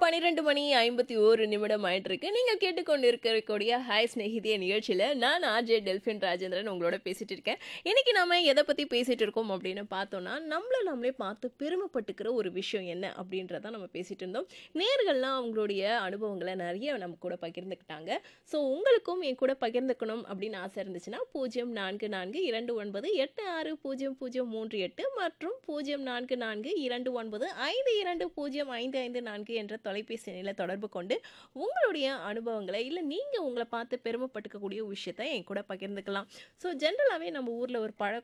பன்னிரெண்டு மணி ஐம்பத்தி ஓரு நிமிடம் ஆயிட்டு இருக்கு நீங்க கேட்டுக்கொண்டு இருக்கக்கூடிய ஹாய் ஸ்நேகிதிய நிகழ்ச்சியில நான் ஆர்ஜே டெல்பின் ராஜேந்திரன் உங்களோட பேசிட்டு இருக்கேன் இன்னைக்கு நாம எதை பத்தி பேசிட்டு இருக்கோம் அப்படின்னு பார்த்தோம்னா நம்மள நம்மளே பார்த்து பெருமைப்பட்டுக்கிற ஒரு விஷயம் என்ன அப்படின்றத நம்ம பேசிட்டு இருந்தோம் நேர்கள்லாம் அவங்களுடைய அனுபவங்களை நிறைய நம்ம கூட பகிர்ந்துக்கிட்டாங்க ஸோ உங்களுக்கும் என் கூட பகிர்ந்துக்கணும் அப்படின்னு ஆசை இருந்துச்சுன்னா பூஜ்ஜியம் நான்கு நான்கு இரண்டு ஒன்பது எட்டு ஆறு பூஜ்ஜியம் பூஜ்ஜியம் மூன்று எட்டு மற்றும் பூஜ்ஜியம் நான்கு நான்கு இரண்டு ஒன்பது ஐந்து இரண்டு பூஜ்ஜியம் ஐந்து ஐந்து நான்கு என்ற தொலைபேசி எண்ணில் தொடர்பு கொண்டு உங்களுடைய அனுபவங்களை இல்லை நீங்கள் உங்களை பார்த்து பெருமைப்பட்டுக்கக்கூடிய விஷயத்தை என் கூட பகிர்ந்துக்கலாம் ஸோ ஜென்ரலாகவே நம்ம ஊரில் ஒரு பழ